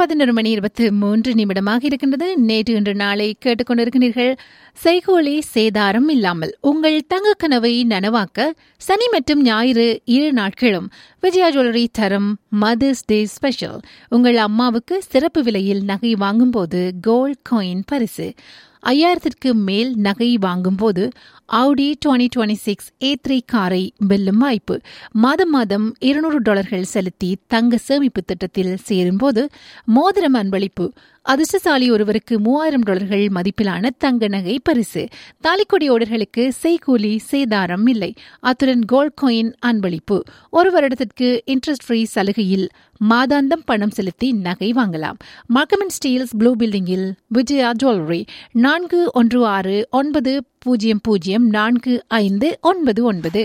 பதினொரு மணி இருபத்தி மூன்று நிமிடமாக இருக்கின்றது நேற்று இன்று நாளை கேட்டுக்கொண்டிருக்கிறீர்கள் செய்கோலி சேதாரம் இல்லாமல் உங்கள் தங்க கனவை நனவாக்க சனி மற்றும் ஞாயிறு இரு நாட்களும் விஜயா ஜுவல்லரி தரும் மதர்ஸ் டே ஸ்பெஷல் உங்கள் அம்மாவுக்கு சிறப்பு விலையில் நகை வாங்கும்போது கோல்ட் காயின் பரிசு ஐயாயிரத்திற்கு மேல் நகை வாங்கும்போது Audi twenty twenty six A three காரை வெல்லும் வாய்ப்பு மாதம் மாதம் இருநூறு டாலர்கள் செலுத்தி தங்க சேமிப்பு திட்டத்தில் சேரும்போது மோதிரம் அன்பளிப்பு அதிர்ஷ்டசாலி ஒருவருக்கு மூவாயிரம் டாலர்கள் மதிப்பிலான தங்க நகை பரிசு தாலிக்கொடி ஓடர்களுக்கு செய்கூலி சேதாரம் இல்லை அத்துடன் கோல்ட் காயின் அன்பளிப்பு ஒரு வருடத்திற்கு இன்ட்ரெஸ்ட் ஃப்ரீ சலுகையில் மாதாந்தம் பணம் செலுத்தி நகை வாங்கலாம் மார்க்கமன் ஸ்டீல்ஸ் ப்ளூ பில்டிங்கில் விஜயா ஜுவல்லரி நான்கு ஒன்று ஆறு ஒன்பது பூஜ்ஜியம் பூஜ்ஜியம் நான்கு ஐந்து ஒன்பது ஒன்பது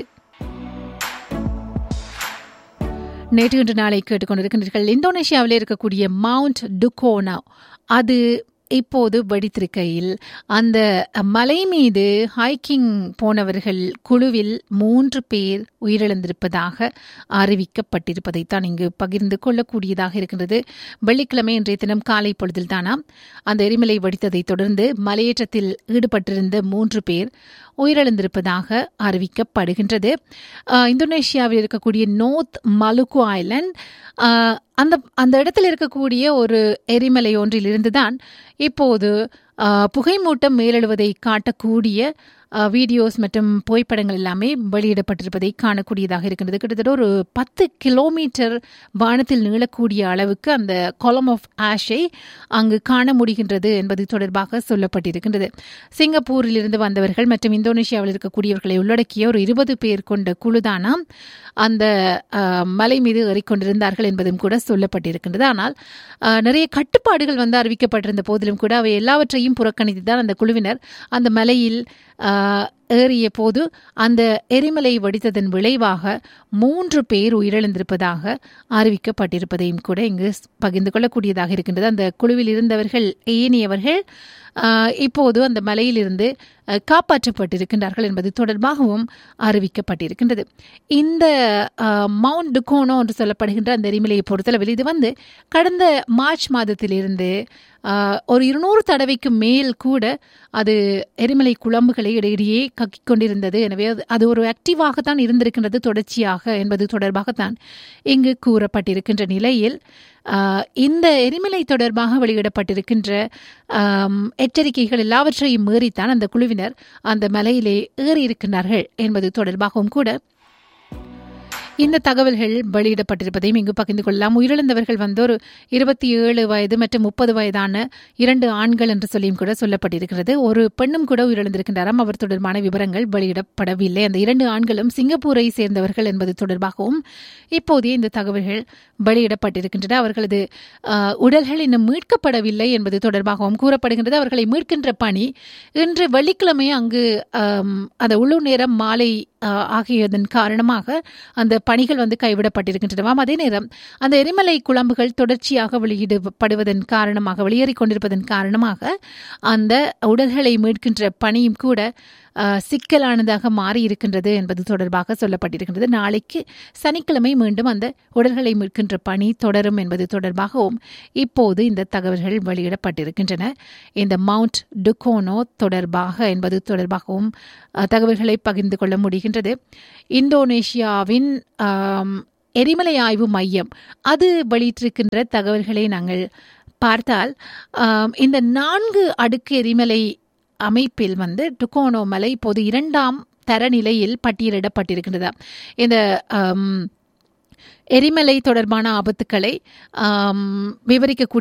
நேற்று இன்று நாளை கேட்டுக்கொண்டிருக்கின்றீர்கள் இந்தோனேஷியாவில் இருக்கக்கூடிய மவுண்ட் டுகோனா அது இப்போது வெடித்திருக்கையில் அந்த மலை மீது ஹைக்கிங் போனவர்கள் குழுவில் மூன்று பேர் உயிரிழந்திருப்பதாக அறிவிக்கப்பட்டிருப்பதைத்தான் இங்கு பகிர்ந்து கொள்ளக்கூடியதாக இருக்கின்றது வெள்ளிக்கிழமை இன்றைய தினம் காலை பொழுதில் தானாம் அந்த எரிமலை வெடித்ததை தொடர்ந்து மலையேற்றத்தில் ஈடுபட்டிருந்த மூன்று பேர் உயிரிழந்திருப்பதாக அறிவிக்கப்படுகின்றது இந்தோனேஷியாவில் இருக்கக்கூடிய நோர்த் மலுக்கு ஐலண்ட் அந்த அந்த இடத்தில் இருக்கக்கூடிய ஒரு எரிமலை ஒன்றில் இருந்துதான் இப்போது புகைமூட்டம் மேலெழுவதை காட்டக்கூடிய வீடியோஸ் மற்றும் புகைப்படங்கள் எல்லாமே வெளியிடப்பட்டிருப்பதை காணக்கூடியதாக இருக்கின்றது கிட்டத்தட்ட ஒரு பத்து கிலோமீட்டர் வானத்தில் நீளக்கூடிய அளவுக்கு அந்த கொலம் ஆஃப் ஆஷை அங்கு காண முடிகின்றது என்பது தொடர்பாக சொல்லப்பட்டிருக்கின்றது சிங்கப்பூரில் இருந்து வந்தவர்கள் மற்றும் இந்தோனேஷியாவில் இருக்கக்கூடியவர்களை உள்ளடக்கிய ஒரு இருபது பேர் கொண்ட குழுதானாம் அந்த மலை மீது ஏறிக்கொண்டிருந்தார்கள் என்பதும் கூட சொல்லப்பட்டிருக்கின்றது ஆனால் நிறைய கட்டுப்பாடுகள் வந்து அறிவிக்கப்பட்டிருந்த போதிலும் கூட அவை எல்லாவற்றையும் புறக்கணித்து தான் அந்த குழுவினர் அந்த மலையில் ஏறிய போது அந்த எரிமலை வெடித்ததன் விளைவாக மூன்று பேர் உயிரிழந்திருப்பதாக அறிவிக்கப்பட்டிருப்பதையும் கூட இங்கு பகிர்ந்து கொள்ளக்கூடியதாக இருக்கின்றது அந்த குழுவில் இருந்தவர்கள் ஏனியவர்கள் இப்போது அந்த மலையிலிருந்து காப்பாற்றப்பட்டிருக்கின்றார்கள் என்பது தொடர்பாகவும் அறிவிக்கப்பட்டிருக்கின்றது இந்த மவுண்ட் டுகோனோ என்று சொல்லப்படுகின்ற அந்த எரிமலையை பொறுத்தளவில் இது வந்து கடந்த மார்ச் மாதத்திலிருந்து ஒரு இருநூறு தடவைக்கு மேல் கூட அது எரிமலை குழம்புகளை இடையிடையே கக்கிக் கொண்டிருந்தது எனவே அது ஒரு ஆக்டிவாகத்தான் இருந்திருக்கின்றது தொடர்ச்சியாக என்பது தொடர்பாகத்தான் இங்கு கூறப்பட்டிருக்கின்ற நிலையில் இந்த எரிமலை தொடர்பாக வெளியிடப்பட்டிருக்கின்ற எச்சரிக்கைகள் எல்லாவற்றையும் மீறித்தான் அந்த குழுவினர் அந்த மலையிலே ஏறி இருக்கின்றார்கள் என்பது தொடர்பாகவும் கூட இந்த தகவல்கள் வெளியிடப்பட்டிருப்பதையும் இங்கு பகிர்ந்து கொள்ளலாம் உயிரிழந்தவர்கள் வந்து ஒரு இருபத்தி ஏழு வயது மற்றும் முப்பது வயதான இரண்டு ஆண்கள் என்று சொல்லியும் கூட சொல்லப்பட்டிருக்கிறது ஒரு பெண்ணும் கூட உயிரிழந்திருக்கின்றாராம் அவர் தொடர்பான விவரங்கள் வெளியிடப்படவில்லை அந்த இரண்டு ஆண்களும் சிங்கப்பூரை சேர்ந்தவர்கள் என்பது தொடர்பாகவும் இப்போதைய இந்த தகவல்கள் வெளியிடப்பட்டிருக்கின்றன அவர்களது உடல்கள் இன்னும் மீட்கப்படவில்லை என்பது தொடர்பாகவும் கூறப்படுகின்றது அவர்களை மீட்கின்ற பணி இன்று வெள்ளிக்கிழமை அங்கு அந்த உள்ளூர் நேரம் மாலை ஆகியதன் காரணமாக அந்த பணிகள் வந்து கைவிடப்பட்டிருக்கின்றனவாம் அதே நேரம் அந்த எரிமலை குழம்புகள் தொடர்ச்சியாக வெளியிடப்படுவதன் காரணமாக வெளியேறிக் கொண்டிருப்பதன் காரணமாக அந்த உடல்களை மீட்கின்ற பணியும் கூட சிக்கலானதாக மாறி இருக்கின்றது என்பது தொடர்பாக சொல்லப்பட்டிருக்கின்றது நாளைக்கு சனிக்கிழமை மீண்டும் அந்த உடல்களை மீட்கின்ற பணி தொடரும் என்பது தொடர்பாகவும் இப்போது இந்த தகவல்கள் வெளியிடப்பட்டிருக்கின்றன இந்த மவுண்ட் டுகோனோ தொடர்பாக என்பது தொடர்பாகவும் தகவல்களை பகிர்ந்து கொள்ள முடிகின்றது இந்தோனேஷியாவின் எரிமலை ஆய்வு மையம் அது வெளியிட்டிருக்கின்ற தகவல்களை நாங்கள் பார்த்தால் இந்த நான்கு அடுக்கு எரிமலை அமைப்பில் வந்து டுகோனோ மலை இப்போது இரண்டாம் தரநிலையில் பட்டியலிடப்பட்டிருக்கின்றது இந்த எரிமலை தொடர்பான ஆபத்துக்களை விவரிக்கக்கூடிய